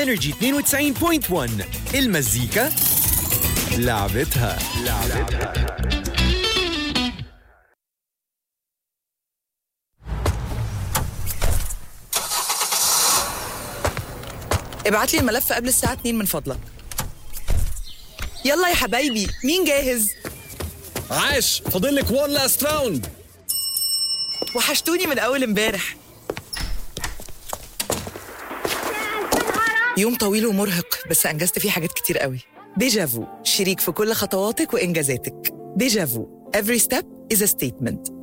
انرجي 92.1 المزيكا لعبتها لعبتها ابعت لي الملف قبل الساعة 2 من فضلك يلا يا حبايبي مين جاهز؟ عاش فاضل لك وان لاست راوند وحشتوني من أول امبارح يوم طويل ومرهق بس أنجزت فيه حاجات كتير قوي ديجافو شريك في كل خطواتك وإنجازاتك ديجافو every step is a statement